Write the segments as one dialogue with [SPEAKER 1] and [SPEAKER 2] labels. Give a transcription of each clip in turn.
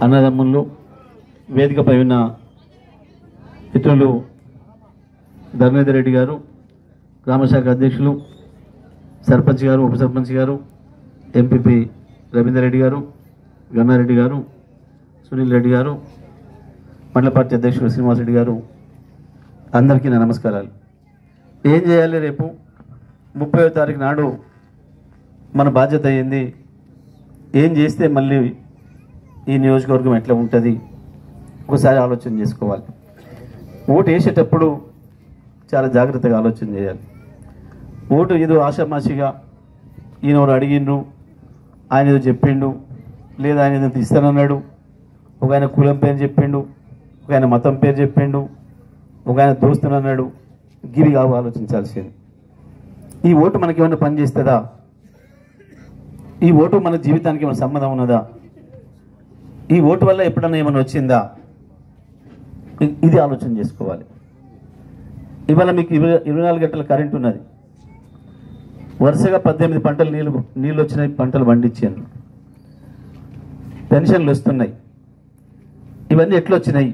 [SPEAKER 1] అన్నదమ్ముళ్ళు వేదికపై ఉన్న మిత్రులు ధర్మేందర్ రెడ్డి గారు గ్రామశాఖ అధ్యక్షులు సర్పంచ్ గారు ఉప సర్పంచ్ గారు ఎంపీపీ రవీందర్ రెడ్డి గారు గన్నారెడ్డి గారు సునీల్ రెడ్డి గారు మండల పార్టీ అధ్యక్షుడు శ్రీనివాసరెడ్డి గారు అందరికీ నా నమస్కారాలు ఏం చేయాలి రేపు ముప్పై తారీఖు నాడు మన బాధ్యత అయ్యింది ఏం చేస్తే మళ్ళీ ఈ నియోజకవర్గం ఎట్లా ఉంటుంది ఒకసారి ఆలోచన చేసుకోవాలి ఓటు వేసేటప్పుడు చాలా జాగ్రత్తగా ఆలోచన చేయాలి ఓటు ఏదో ఆషామాషిగా ఈయన ఎవరు అడిగిండ్రు ఆయన ఏదో చెప్పిండు లేదా ఆయన ఏదో ఇస్తానన్నాడు ఒక ఆయన కులం పేరు చెప్పిండు ఒక ఆయన మతం పేరు చెప్పిండు ఒక ఆయన దోస్తులు అన్నాడు గిరి కావు ఆలోచించాల్సింది ఈ ఓటు మనకి ఏమైనా పని చేస్తుందా ఈ ఓటు మన జీవితానికి ఏమైనా సంబంధం ఉన్నదా ఈ ఓటు వల్ల ఎప్పుడన్నా ఏమైనా వచ్చిందా ఇ- ఇది ఆలోచన చేసుకోవాలి ఇవాళ మీకు ఇరవై ఇరవై నాలుగు గంటల కరెంట్ ఉన్నది వరుసగా పద్దెనిమిది పంటలు నీళ్ళు నీళ్ళు వచ్చినాయి పంటలు పండించాను పెన్షన్లు వస్తున్నాయి ఇవన్నీ ఎట్లా వచ్చినాయి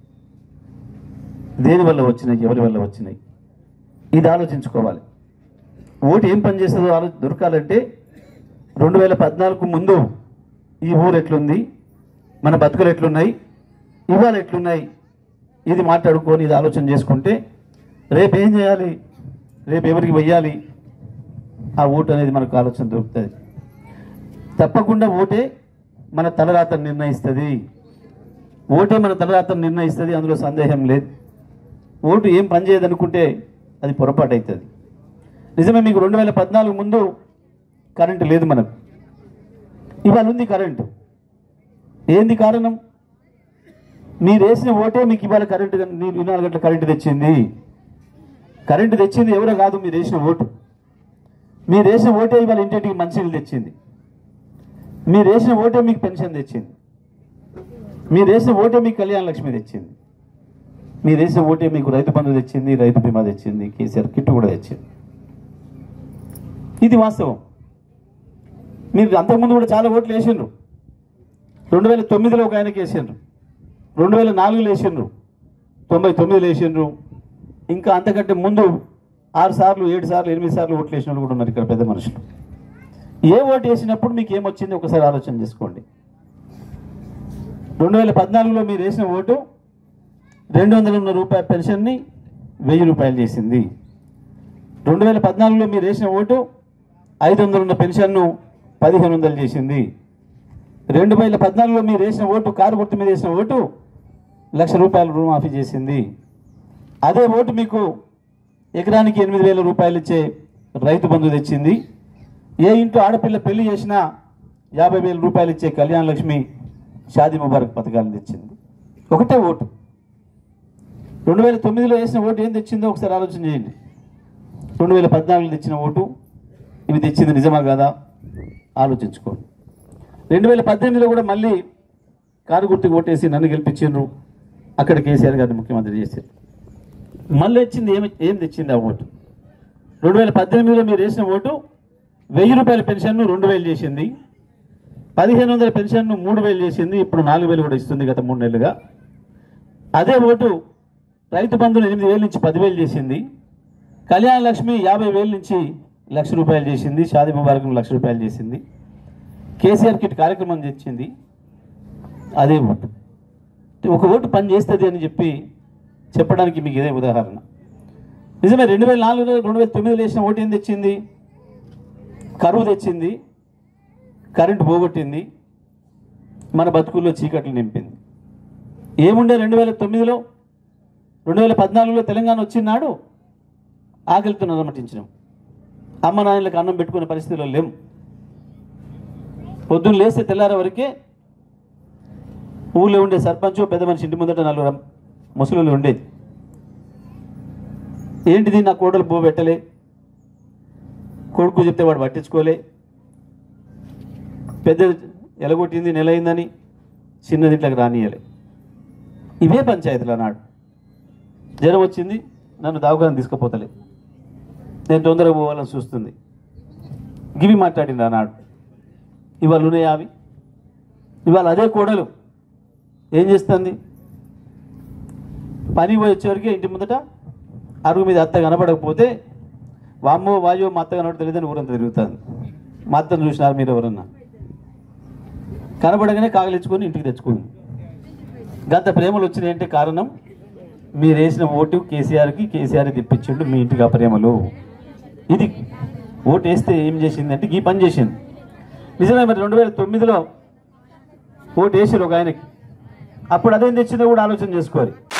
[SPEAKER 1] దేని వల్ల వచ్చినాయి ఎవరి వల్ల వచ్చినాయి ఇది ఆలోచించుకోవాలి ఓటు ఏం పని చేస్తుందో ఆలో దొరకాలంటే రెండు వేల పద్నాలుగు ముందు ఈ ఊరు ఎట్లుంది మన బతుకులు ఎట్లున్నాయి ఇవాళ ఎట్లున్నాయి ఇది మాట్లాడుకొని ఇది ఆలోచన చేసుకుంటే రేపు ఏం చేయాలి రేపు ఎవరికి వెయ్యాలి ఆ ఓటు అనేది మనకు ఆలోచన దొరుకుతుంది తప్పకుండా ఓటే మన తలరాతను నిర్ణయిస్తుంది ఓటే మన తలరాతను నిర్ణయిస్తుంది అందులో సందేహం లేదు ఓటు ఏం పనిచేయదు అనుకుంటే అది పొరపాటు అవుతుంది నిజమే మీకు రెండు వేల పద్నాలుగు ముందు కరెంటు లేదు మనకు ఇవాళ ఉంది కరెంటు ఏంది కారణం మీరు వేసిన ఓటే మీకు ఇవాళ కరెంటు మీరు ఇరవై నాలుగు గంటల కరెంటు తెచ్చింది కరెంటు తెచ్చింది ఎవరో కాదు మీరు వేసిన ఓటు మీరు వేసిన ఓటే ఇవాళ ఇంటింటికి మంచినీళ్ళు తెచ్చింది మీరు వేసిన ఓటే మీకు పెన్షన్ తెచ్చింది మీరు వేసిన ఓటే మీకు కళ్యాణ లక్ష్మి తెచ్చింది మీరు వేసిన ఓటే మీకు రైతు బంధు తెచ్చింది రైతు బీమా తెచ్చింది కేసీఆర్ కిట్ కూడా తెచ్చింది ఇది వాస్తవం మీరు అంతకుముందు కూడా చాలా ఓట్లు వేసిండ్రు రెండు వేల తొమ్మిదిలో ఒక ఆయనకి వేసిండ్రు రెండు వేల నాలుగులో వేసిండ్రు తొంభై తొమ్మిదిలో వేసిండ్రు ఇంకా అంతకంటే ముందు ఆరు సార్లు ఏడు సార్లు ఎనిమిది సార్లు ఓట్లు వేసిన వాళ్ళు కూడా ఉన్నారు ఇక్కడ పెద్ద మనుషులు ఏ ఓటు వేసినప్పుడు మీకు ఏమొచ్చింది ఒకసారి ఆలోచన చేసుకోండి రెండు వేల పద్నాలుగులో మీరు వేసిన ఓటు రెండు వందల ఉన్న రూపాయల పెన్షన్ని వెయ్యి రూపాయలు చేసింది రెండు వేల పద్నాలుగులో మీరు వేసిన ఓటు ఐదు వందలు ఉన్న పెన్షన్ను పదిహేను వందలు చేసింది రెండు వేల పద్నాలుగులో మీరు వేసిన ఓటు కారు గుర్తు మీద వేసిన ఓటు లక్ష రూపాయలు రుణమాఫీ చేసింది అదే ఓటు మీకు ఎకరానికి ఎనిమిది వేల రూపాయలు ఇచ్చే రైతు బంధు తెచ్చింది ఏ ఇంట్లో ఆడపిల్ల పెళ్లి చేసినా యాభై వేల రూపాయలు ఇచ్చే కళ్యాణ లక్ష్మి షాదీ ముబారక్ పథకాలను తెచ్చింది ఒకటే ఓటు రెండు వేల తొమ్మిదిలో వేసిన ఓటు ఏం తెచ్చిందో ఒకసారి ఆలోచన చేయండి రెండు వేల పద్నాలుగులో తెచ్చిన ఓటు ఇవి తెచ్చింది నిజమా కాదా ఆలోచించుకోండి రెండు వేల పద్దెనిమిదిలో కూడా మళ్ళీ కారు గుర్తుకు ఓటేసి నన్ను గెలిపించిండ్రు అక్కడ కేసీఆర్ గారిని ముఖ్యమంత్రి చేశారు మళ్ళీ వచ్చింది ఏమి ఏం తెచ్చింది ఆ ఓటు రెండు వేల పద్దెనిమిదిలో మీరు వేసిన ఓటు వెయ్యి రూపాయల పెన్షన్ను రెండు వేలు చేసింది పదిహేను వందల పెన్షన్ను మూడు వేలు చేసింది ఇప్పుడు నాలుగు వేలు కూడా ఇస్తుంది గత మూడు నెలలుగా అదే ఓటు రైతు బంధును ఎనిమిది వేల నుంచి పదివేలు చేసింది కళ్యాణ లక్ష్మి యాభై వేల నుంచి లక్ష రూపాయలు చేసింది షాదీ ముబారక్ లక్ష రూపాయలు చేసింది కేసీఆర్ కిట్ కార్యక్రమం తెచ్చింది అదే ఓటు ఒక ఓటు పని చేస్తుంది అని చెప్పి చెప్పడానికి మీకు ఇదే ఉదాహరణ నిజమే రెండు వేల నాలుగులో రెండు వేల తొమ్మిదిలో వేసిన ఓటు ఏం తెచ్చింది కరువు తెచ్చింది కరెంటు పోగొట్టింది మన బతుకుల్లో చీకట్లు నింపింది ఏముండే రెండు వేల తొమ్మిదిలో రెండు వేల పద్నాలుగులో తెలంగాణ వచ్చినాడు ఆకలితో నమ్మటించినాం అమ్మ నాయనలకు అన్నం పెట్టుకునే పరిస్థితిలో లేం పొద్దున్న లేస్తే తెల్లారే వరకే ఊళ్ళో ఉండే సర్పంచ్ పెద్ద మనిషి ఇంటి ముందట నలుగురు ముసలు ఉండేది ఏంటిది నా కోడలు బో పెట్టలే కొడుకు చెప్తే వాడు పట్టించుకోలే పెద్ద ఎలగొట్టింది నెల అయిందని చిన్నది ఇట్లకి రానియలే ఇవే పంచాయతీలు అన్నాడు జ్వరం వచ్చింది నన్ను దావకాన్ని తీసుకుపోతలే నేను తొందరగా పోవాలని చూస్తుంది గివి మాట్లాడింది అన్నాడు ఇవాళ ఉన్నాయా అవి ఇవాళ అదే కోడలు ఏం చేస్తుంది పని పోయి వచ్చేవరకు ఇంటి ముందట అరుగు మీద అత్త కనపడకపోతే వామ్మో వాయో మా అత్త కనబడి తెలియదని ఊరంతా తిరుగుతుంది మా అత్తను చూసినారు మీరు ఎవరన్నా కనబడగానే కాగలించుకొని ఇంటికి తెచ్చుకుంది గత ప్రేమలు వచ్చినాయంటే కారణం మీరు వేసిన ఓటు కేసీఆర్కి కేసీఆర్ తెప్పించిండు మీ ఇంటికి ఆ ప్రేమలు ఇది ఓటు వేస్తే ఏం చేసిందంటే ఈ పని చేసింది నిజమే మరి రెండు వేల తొమ్మిదిలో ఓటు వేసారు ఒక ఆయనకి అప్పుడు అదేం తెచ్చిందో కూడా ఆలోచన చేసుకోవాలి